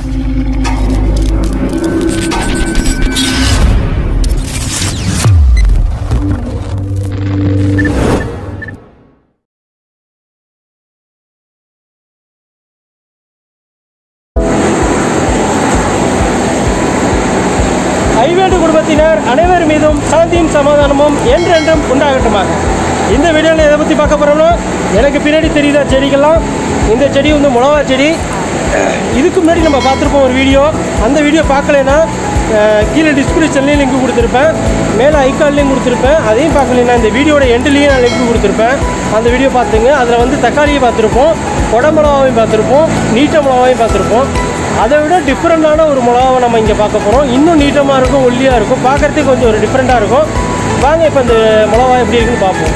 ஐவேடு குடும்பத்தினர் அனைவர் மீதும் சாந்தியும் சமாதானமும் என்றென்றும் உண்டாகட்டுமாக இந்த வீடியோவில் எதை பற்றி பார்க்க போகிறோம்னா எனக்கு பின்னாடி தெரியுத செடிகள்லாம் இந்த செடி வந்து மிளகா செடி இதுக்கு முன்னாடி நம்ம பார்த்துருப்போம் ஒரு வீடியோ அந்த வீடியோ பார்க்கலைன்னா அஹ், கீழே டிஸ்கிரிப்ஷன்லேயும் லிங்க் கொடுத்துருப்பேன் மேலே ஐக்கான்லேயும் கொடுத்துருப்பேன் அதையும் பார்க்கலைன்னா இந்த வீடியோட எண்ட்லேயும் நான் லிங்க் கொடுத்துருப்பேன் அந்த வீடியோ பார்த்துங்க அதில் வந்து தக்காளியை பார்த்துருப்போம் குடமிளகாவையும் பார்த்துருப்போம் நீட்ட மிளகாவையும் பார்த்துருப்போம் அதை விட டிஃப்ரெண்ட்டான ஒரு மிளகாவை நம்ம இங்கே பார்க்க போகிறோம் இன்னும் நீட்டமாக இருக்கும் ஒல்லியாக இருக்கும் பார்க்குறதுக்கு கொஞ்சம் ஒரு டிஃப்ரெண்ட்டாக இருக்கும் வாங்க இப்போ இந்த மிளகா எப்படி இருக்குன்னு பார்ப்போம்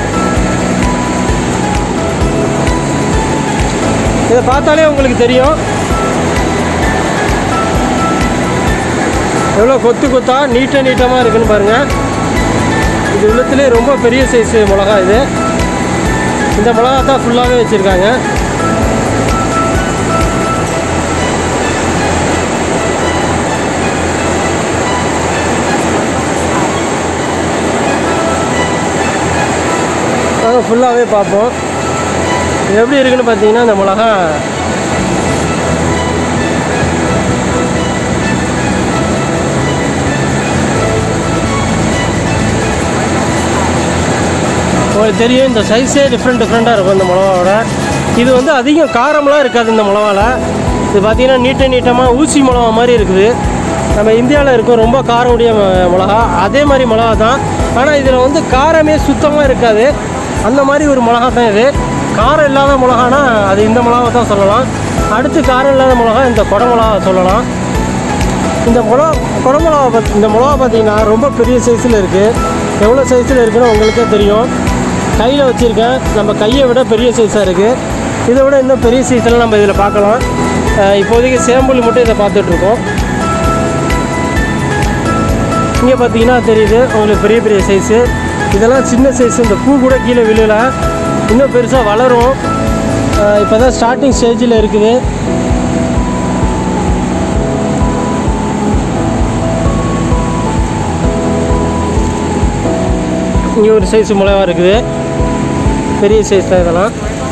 இதை பார்த்தாலே உங்களுக்கு தெரியும் எவ்வளோ கொத்து கொத்தா நீட்ட நீட்டமாக இருக்குன்னு பாருங்கள் இது உள்ளத்துலேயே ரொம்ப பெரிய சைஸ் மிளகா இது இந்த மிளகா தான் ஃபுல்லாகவே வச்சுருக்காங்க நாங்கள் ஃபுல்லாகவே பார்ப்போம் இது எப்படி இருக்குன்னு பார்த்தீங்கன்னா இந்த மிளகா உங்களுக்கு தெரியும் இந்த சைஸே டிஃப்ரெண்ட் டிஃப்ரெண்ட்டாக இருக்கும் இந்த மிளகாவோட இது வந்து அதிகம் காரம்லாம் இருக்காது இந்த மிளகாவில் இது பார்த்தீங்கன்னா நீட்ட நீட்டமாக ஊசி மிளகா மாதிரி இருக்குது நம்ம இந்தியாவில் இருக்கும் ரொம்ப காரம் உடைய ம- மிளகா அதே மாதிரி மிளகா தான் ஆனால் இதில் வந்து காரமே சுத்தமாக இருக்காது அந்த மாதிரி ஒரு மிளகா தான் இது காரம் இல்லாத மிளகானா அது இந்த மிளகா தான் சொல்லலாம் அடுத்து காரம் இல்லாத மிளகா இந்த கொடை மிளகா சொல்லலாம் இந்த மிளகா குடமிளகா பத் இந்த மிளகா பார்த்தீங்கன்னா ரொம்ப பெரிய சைஸில் இருக்குது எவ்வளோ சைஸில் இருக்குன்னு உங்களுக்கே தெரியும் கையில் வச்சுருக்கேன் நம்ம கையை விட பெரிய சைஸாக இருக்குது இதை விட இன்னும் பெரிய சைஸில் நம்ம இதில் பார்க்கலாம் அஹ் இப்போதைக்கு சேம்பிள் மட்டும் இதை பார்த்துட்ருக்கோம் இங்கே பார்த்தீங்கன்னா தெரியுது உங்களுக்கு பெரிய பெரிய சைஸு இதெல்லாம் சின்ன சைஸ் இந்த பூ கூட கீழே விழல இன்னும் பெருசாக வளரும் இப்போ தான் ஸ்டார்டிங் ஸ்டேஜில் இருக்குது இங்கே ஒரு சைஸ் மிளகா இருக்குது பெரிய சைஸ் தான் இதெல்லாம்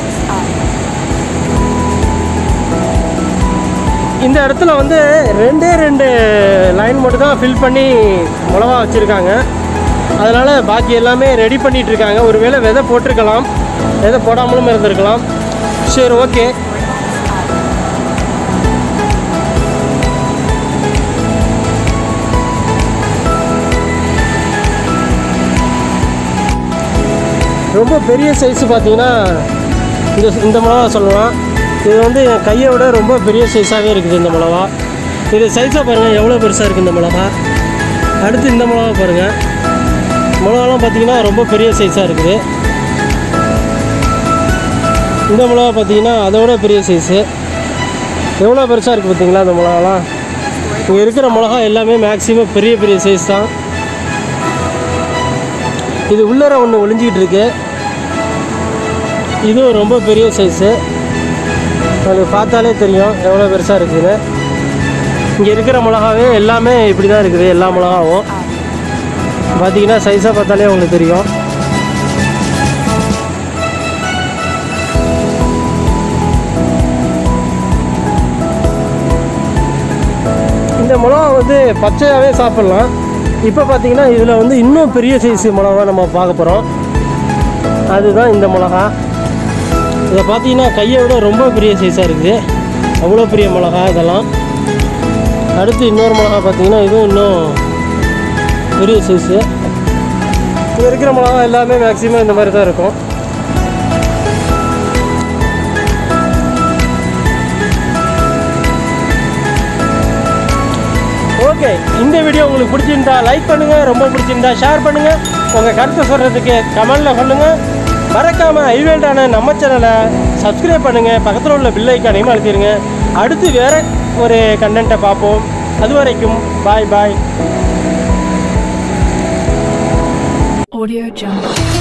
இந்த இடத்துல வந்து ரெண்டே ரெண்டு லைன் மட்டும் தான் ஃபில் பண்ணி மிளகா வச்சுருக்காங்க அதனால் பாக்கி எல்லாமே ரெடி பண்ணிட்டு இருக்காங்க ஒருவேளை விதை போட்டிருக்கலாம் விதை போடாமலும் இருந்திருக்கலாம் சரி ஓகே ரொம்ப பெரிய சைஸ் பார்த்தீங்கன்னா இந்த இந்த மிளகா சொல்லலாம் இது வந்து என் கையை விட ரொம்ப பெரிய சைஸாகவே இருக்குது இந்த மிளகா இது சைஸாக பாருங்கள் எவ்வளோ பெருசாக இருக்குது இந்த மிளகா அடுத்து இந்த மிளகா பாருங்கள் மிளகாலாம் பார்த்தீங்கன்னா ரொம்ப பெரிய சைஸாக இருக்குது இந்த மிளகா பார்த்தீங்கன்னா அதை விட பெரிய சைஸு எவ்வளோ பெருசாக இருக்குது பார்த்தீங்களா இந்த மிளகாலாம் இங்கே இருக்கிற மிளகா எல்லாமே மேக்ஸிமம் பெரிய பெரிய சைஸ் தான் இது உள்ளர ஒன்று ஒளிஞ்சிக்கிட்டு இருக்கு இதுவும் ரொம்ப பெரிய சைஸு அது பார்த்தாலே தெரியும் எவ்வளோ பெருசாக இருக்குதுன்னு இங்கே இருக்கிற மிளகாவே எல்லாமே இப்படி தான் இருக்குது எல்லா மிளகாவும் பார்த்தீங்கன்னா சைஸாக பார்த்தாலே உங்களுக்கு தெரியும் இந்த மிளகா வந்து பச்சையாகவே சாப்பிட்லாம் இப்போ பார்த்தீங்கன்னா இதில் வந்து இன்னும் பெரிய சைஸ் மிளகா நம்ம பார்க்க போகிறோம் அதுதான் இந்த மிளகா இதை பார்த்தீங்கன்னா கையை விட ரொம்ப பெரிய சைஸாக இருக்குது அவ்வளோ பெரிய மிளகா இதெல்லாம் அடுத்து இன்னொரு மிளகா பார்த்தீங்கன்னா இதுவும் இன்னும் பெரிய சைஸு இங்கே இருக்கிற மிளகா எல்லாமே மேக்ஸிமம் இந்த மாதிரி தான் இருக்கும் ஓகே இந்த வீடியோ உங்களுக்கு பிடிச்சிருந்தா லைக் பண்ணுங்க ரொம்ப பிடிச்சிருந்தா ஷேர் பண்ணுங்க உங்க கருத்தை சொல்றதுக்கு கமெண்ட்ல சொல்லுங்க மறக்காம ஐவேல்டான நம்ம சேனலை சப்ஸ்கிரைப் பண்ணுங்க பக்கத்தில் உள்ள பில் ஐக்கானையும் அழுத்திடுங்க அடுத்து வேற ஒரு கண்டென்ட்டை பார்ப்போம் அது வரைக்கும் பாய் பாய் Audio Jungle.